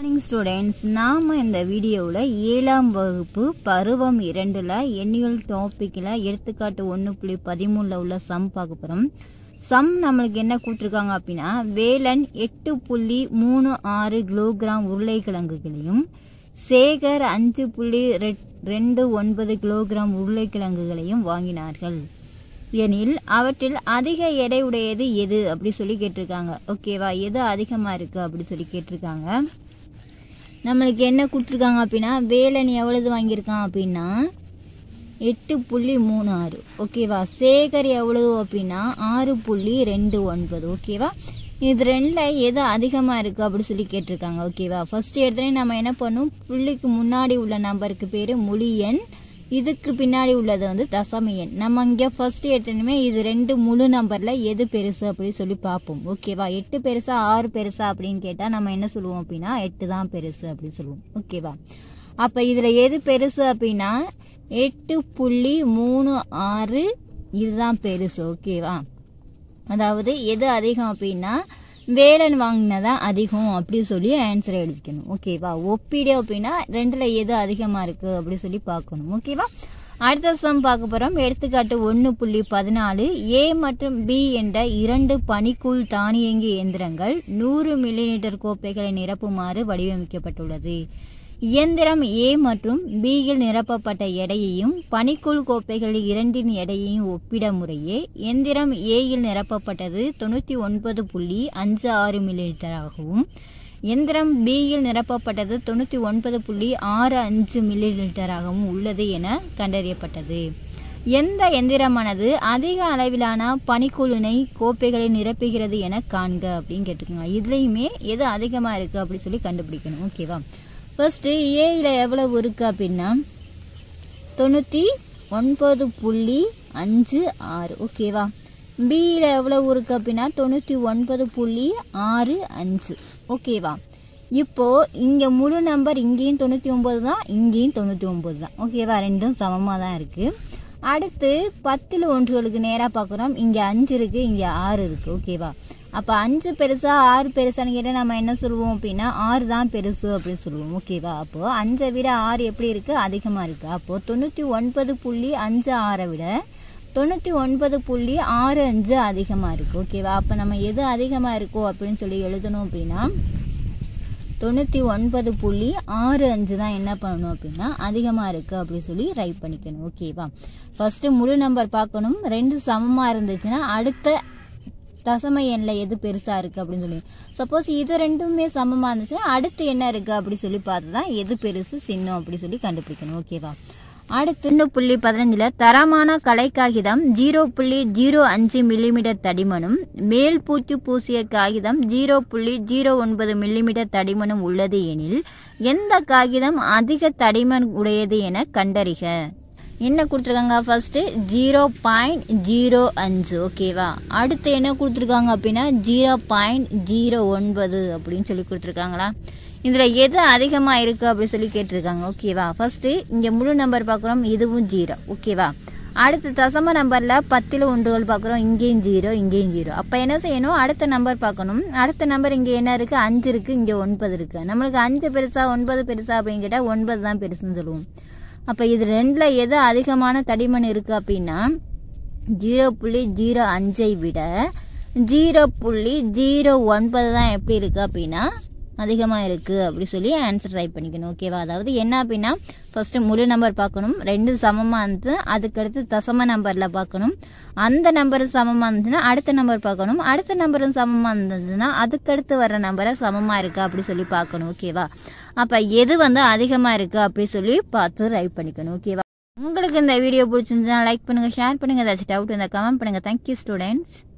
morning students நாம் இந்த வீடியோவில் ஏழாம் வகுப்பு பருவம் இரண்டில் எண்ணியல் டாப்பிக்கில் எடுத்துக்காட்டு ஒன்று புள்ளி பதிமூணில் உள்ள சம் பார்க்க போகிறோம் சம் நம்மளுக்கு என்ன கொடுத்துருக்காங்க அப்படின்னா வேலன் எட்டு புள்ளி மூணு ஆறு கிலோகிராம் உருளைக்கிழங்குகளையும் சேகர் அஞ்சு புள்ளி ரெட்- ரெண்டு ஒன்பது கிலோகிராம் உருளைக்கிழங்குகளையும் வாங்கினார்கள் எனில் அவற்றில் அதிக எடை உடையது எது அப்படி சொல்லி கேட்டிருக்காங்க ஓகேவா எது அதிகமாக இருக்குது அப்படி சொல்லி கேட்டிருக்காங்க நம்மளுக்கு என்ன கொடுத்துருக்காங்க அப்படின்னா வேலன் எவ்வளவு வாங்கியிருக்கான் அப்படின்னா எட்டு புள்ளி மூணு ஆறு ஓகேவா சேகர் எவ்வளவு அப்படின்னா ஆறு புள்ளி ரெண்டு ஒன்பது ஓகேவா இது ரெண்டில் எது அதிகமாக இருக்குது அப்படி சொல்லி கேட்டிருக்காங்க ஓகேவா ஃபர்ஸ்ட் எடுத்தோடனே நம்ம என்ன பண்ணணும் புள்ளிக்கு முன்னாடி உள்ள நம்பருக்கு பேர் முழு எண் இதுக்கு பின்னாடி உள்ளது வந்து தசம எண் நம்ம இங்கே ஃபர்ஸ்ட் எடுத்தோடனே இது ரெண்டு முழு நம்பரில் எது பெருசு அப்படி சொல்லி பார்ப்போம் ஓகேவா எட்டு பெருசா ஆறு பெருசா அப்படின்னு கேட்டால் நம்ம என்ன சொல்லுவோம் அப்படின்னா எட்டு தான் பெருசு அப்படின்னு சொல்லுவோம் ஓகேவா அப்போ இதில் எது பெருசு அப்படின்னா எட்டு புள்ளி மூணு ஆறு இதுதான் பெருசு ஓகேவா அதாவது எது அதிகம் அப்படின்னா வேலன் வாங்கினதான் அதிகம் அப்படி சொல்லி ஆன்சர் எழுதிக்கணும் ஓகேவா ஒப்பீடு அப்படின்னா ரெண்டுல எது அதிகமா இருக்கு அப்படி சொல்லி பார்க்கணும் ஓகேவா அடுத்த சம் பார்க்க போறோம் எடுத்துக்காட்டு ஒன்று புள்ளி பதினாலு ஏ மற்றும் பி என்ற இரண்டு பனிக்குள் தானியங்கி இயந்திரங்கள் நூறு மில்லிலிட்டர் கோப்பைகளை நிரப்புமாறு வடிவமைக்கப்பட்டுள்ளது இயந்திரம் ஏ மற்றும் பியில் நிரப்பப்பட்ட எடையையும் பனிக்குள் கோப்பைகள் இரண்டின் எடையையும் ஒப்பிட முறையே எந்திரம் ஏயில் நிரப்பப்பட்டது தொண்ணூற்றி ஒன்பது புள்ளி அஞ்சு ஆறு மில்லிலிட்டராகவும் எந்திரம் பியில் நிரப்பப்பட்டது தொண்ணூற்றி ஒன்பது புள்ளி ஆறு அஞ்சு மில்லிலிட்டராகவும் உள்ளது என கண்டறியப்பட்டது எந்த எந்திரமானது அதிக அளவிலான பனிக்குழுனை கோப்பைகளை நிரப்புகிறது என காண்க அப்படின்னு கேட்டுக்கோங்க இதுலேயுமே எது அதிகமாக இருக்குது அப்படி சொல்லி கண்டுபிடிக்கணும் ஓகேவா ஃபர்ஸ்ட்டு ஏயில் எவ்வளவு இருக்குது அப்படின்னா தொண்ணூற்றி ஒன்பது புள்ளி அஞ்சு ஆறு ஓகேவா பியில் எவ்வளவு இருக்குது அப்படின்னா தொண்ணூற்றி ஒன்பது புள்ளி ஆறு அஞ்சு ஓகேவா இப்போ இங்கே முழு நம்பர் இங்கேயும் தொண்ணூற்றி ஒம்பது தான் இங்கேயும் தொண்ணூற்றி ஒம்பது தான் ஓகேவா ரெண்டும் சமமாக தான் இருக்குது அடுத்து பத்தில் ஒன்றுகளுக்கு நேராக பார்க்குறோம் இங்கே அஞ்சு இருக்குது இங்கே ஆறு இருக்குது ஓகேவா அப்போ அஞ்சு பெருசா ஆறு பெருசான்னு கேட்டால் நம்ம என்ன சொல்லுவோம் அப்படின்னா ஆறு தான் பெருசு அப்படின்னு சொல்லுவோம் ஓகேவா அப்போது அஞ்சை விட ஆறு எப்படி இருக்குது அதிகமாக இருக்குது அப்போது தொண்ணூற்றி ஒன்பது புள்ளி அஞ்சு ஆறை விட தொண்ணூற்றி ஒன்பது புள்ளி ஆறு அஞ்சு அதிகமாக இருக்குது ஓகேவா அப்போ நம்ம எது அதிகமாக இருக்கோ அப்படின்னு சொல்லி எழுதணும் அப்படின்னா தொண்ணூற்றி ஒன்பது புள்ளி ஆறு அஞ்சு தான் என்ன பண்ணணும் அப்படின்னா அதிகமாக இருக்குது அப்படி சொல்லி ரைட் பண்ணிக்கணும் ஓகேவா ஃபஸ்ட்டு முழு நம்பர் பார்க்கணும் ரெண்டு சமமாக இருந்துச்சுன்னா அடுத்த தசம எண்ணில் எது பெருசாக இருக்குது அப்படின்னு சொல்லி சப்போஸ் இது ரெண்டுமே சமமாக இருந்துச்சுன்னா அடுத்து என்ன இருக்குது அப்படி சொல்லி பார்த்து தான் எது பெருசு சின்னம் அப்படி சொல்லி கண்டுபிடிக்கணும் ஓகேவா அடுத்து ஒன்று புள்ளி பதினஞ்சில் தரமான கலை காகிதம் ஜீரோ புள்ளி ஜீரோ அஞ்சு மில்லிமீட்டர் தடிமனும் மேல் பூச்சு பூசிய காகிதம் ஜீரோ புள்ளி ஜீரோ ஒன்பது மில்லிமீட்டர் தடிமனும் உள்ளது எனில் எந்த காகிதம் அதிக தடிமன் உடையது என கண்டறிக என்ன கொடுத்துருக்காங்க ஃபர்ஸ்ட்டு ஜீரோ பாயிண்ட் ஜீரோ அஞ்சு ஓகேவா அடுத்து என்ன கொடுத்துருக்காங்க அப்படின்னா ஜீரோ பாயிண்ட் ஜீரோ ஒன்பது அப்படின்னு சொல்லி கொடுத்துருக்காங்களா இதில் எது அதிகமாக இருக்குது அப்படி சொல்லி கேட்டிருக்காங்க ஓகேவா ஃபர்ஸ்ட்டு இங்கே முழு நம்பர் பார்க்குறோம் இதுவும் ஜீரோ ஓகேவா அடுத்து தசம நம்பரில் பத்தில் ஒன்றுகள் பார்க்குறோம் இங்கேயும் ஜீரோ இங்கேயும் ஜீரோ அப்போ என்ன செய்யணும் அடுத்த நம்பர் பார்க்கணும் அடுத்த நம்பர் இங்கே என்ன இருக்குது அஞ்சு இருக்குது இங்கே ஒன்பது இருக்குது நம்மளுக்கு அஞ்சு பெருசா ஒன்பது பெருசா அப்படின்னு கேட்டால் ஒன்பது தான் பெருசுன்னு சொல்லுவோம் அப்போ இது ரெண்டில் எது அதிகமான தடிமன் இருக்குது அப்படின்னா ஜீரோ புள்ளி ஜீரோ அஞ்சை விட ஜீரோ புள்ளி ஜீரோ ஒன்பது தான் எப்படி இருக்குது அப்படின்னா அதிகமாக இருக்குது அப்படி சொல்லி ஆன்சர் ட்ரை பண்ணிக்கணும் ஓகேவா அதாவது என்ன அப்படின்னா ஃபஸ்ட்டு முழு நம்பர் பார்க்கணும் ரெண்டு சமமாக இருந்து அதுக்கடுத்து தசம நம்பரில் பார்க்கணும் அந்த நம்பர் சமமாக இருந்துச்சுன்னா அடுத்த நம்பர் பார்க்கணும் அடுத்த நம்பரும் சமமாக இருந்ததுன்னா அதுக்கடுத்து வர நம்பரை சமமாக இருக்கா அப்படி சொல்லி பார்க்கணும் ஓகேவா அப்போ எது வந்து அதிகமாக இருக்குது அப்படி சொல்லி பார்த்து ரைட் பண்ணிக்கணும் ஓகேவா உங்களுக்கு இந்த வீடியோ பிடிச்சிருந்துச்சுன்னா லைக் பண்ணுங்கள் ஷேர் பண்ணுங்கள் ஏதாச்சும் டவுட் இருந்தால் கமெண்ட் பண்ணுங்கள் தேங்க்யூ ஸ்டூடெண்ட்ஸ்